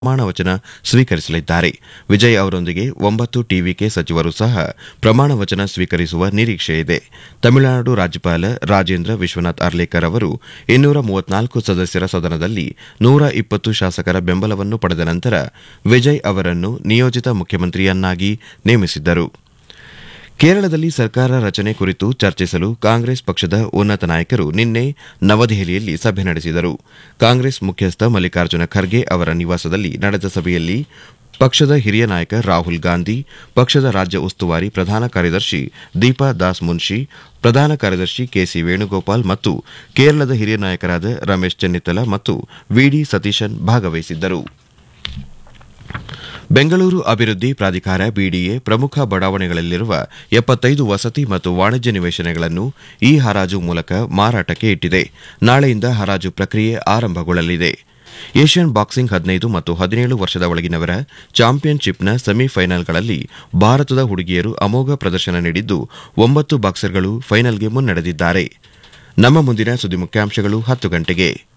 ಪ್ರಮಾಣ ವಚನ ಸ್ವೀಕರಿಸಲಿದ್ದಾರೆ ವಿಜಯ್ ಅವರೊಂದಿಗೆ ಒಂಬತ್ತು ಟಿವಿಕೆ ಸಚಿವರು ಸಹ ಪ್ರಮಾಣ ವಚನ ಸ್ವೀಕರಿಸುವ ನಿರೀಕ್ಷೆ ಇದೆ ತಮಿಳುನಾಡು ರಾಜ್ಯಪಾಲ ರಾಜೇಂದ್ರ ವಿಶ್ವನಾಥ್ ಅರ್ಲೇಕರ್ ಅವರು ಇನ್ನೂರ ಮೂವತ್ನಾಲ್ಕು ಸದಸ್ಯರ ಸದನದಲ್ಲಿ ನೂರ ಇಪ್ಪತ್ತು ಶಾಸಕರ ಬೆಂಬಲವನ್ನು ಪಡೆದ ನಂತರ ವಿಜಯ್ ಅವರನ್ನು ನಿಯೋಜಿತ ಮುಖ್ಯಮಂತ್ರಿಯನ್ನಾಗಿ ನೇಮಿಸಿದ್ದರು ಕೇರಳದಲ್ಲಿ ಸರ್ಕಾರ ರಚನೆ ಕುರಿತು ಚರ್ಚಿಸಲು ಕಾಂಗ್ರೆಸ್ ಪಕ್ಷದ ಉನ್ನತ ನಾಯಕರು ನಿನ್ನೆ ನವದೆಹಲಿಯಲ್ಲಿ ಸಭೆ ನಡೆಸಿದರು ಕಾಂಗ್ರೆಸ್ ಮುಖ್ಯಸ್ಥ ಮಲ್ಲಿಕಾರ್ಜುನ ಖರ್ಗೆ ಅವರ ನಿವಾಸದಲ್ಲಿ ನಡೆದ ಸಭೆಯಲ್ಲಿ ಪಕ್ಷದ ಹಿರಿಯ ನಾಯಕ ರಾಹುಲ್ ಗಾಂಧಿ ಪಕ್ಷದ ರಾಜ್ಯ ಉಸ್ತುವಾರಿ ಪ್ರಧಾನ ಕಾರ್ಯದರ್ಶಿ ದೀಪಾ ದಾಸ್ ಮುನ್ಷಿ ಪ್ರಧಾನ ಕಾರ್ಯದರ್ಶಿ ಕೆಸಿ ವೇಣುಗೋಪಾಲ್ ಮತ್ತು ಕೇರಳದ ಹಿರಿಯ ನಾಯಕರಾದ ರಮೇಶ್ ಚೆನ್ನಿತ್ತಲ ಮತ್ತು ವಿಡಿ ಸತೀಶನ್ ಭಾಗವಹಿಸಿದ್ದರು ಬೆಂಗಳೂರು ಅಭಿವೃದ್ಧಿ ಪ್ರಾಧಿಕಾರ ಬಿಡಿಎ ಪ್ರಮುಖ ಬಡಾವಣೆಗಳಲ್ಲಿರುವ ಎಪ್ಪತ್ತೈದು ವಸತಿ ಮತ್ತು ವಾಣಿಜ್ಯ ನಿವೇಶನಗಳನ್ನು ಈ ಹರಾಜು ಮೂಲಕ ಮಾರಾಟಕ್ಕೆ ಇಟ್ಟಿದೆ ನಾಳೆಯಿಂದ ಹರಾಜು ಪ್ರಕ್ರಿಯೆ ಆರಂಭಗೊಳ್ಳಲಿದೆ ಏಷ್ಯನ್ ಬಾಕ್ಸಿಂಗ್ ಹದಿನೈದು ಮತ್ತು ಹದಿನೇಳು ವರ್ಷದ ಒಳಗಿನವರ ಚಾಂಪಿಯನ್ಶಿಪ್ನ ಸೆಮಿಫೈನಲ್ಗಳಲ್ಲಿ ಭಾರತದ ಹುಡುಗಿಯರು ಅಮೋಘ ಪ್ರದರ್ಶನ ನೀಡಿದ್ದು ಒಂಬತ್ತು ಬಾಕ್ಸರ್ಗಳು ಫೈನಲ್ಗೆ ಮುನ್ನಡೆದಿದ್ದಾರೆ ನಮ್ಮ ಮುಂದಿನ ಸುದ್ದಿ ಮುಖ್ಯಾಂಶಗಳು ಹತ್ತು ಗಂಟೆಗೆ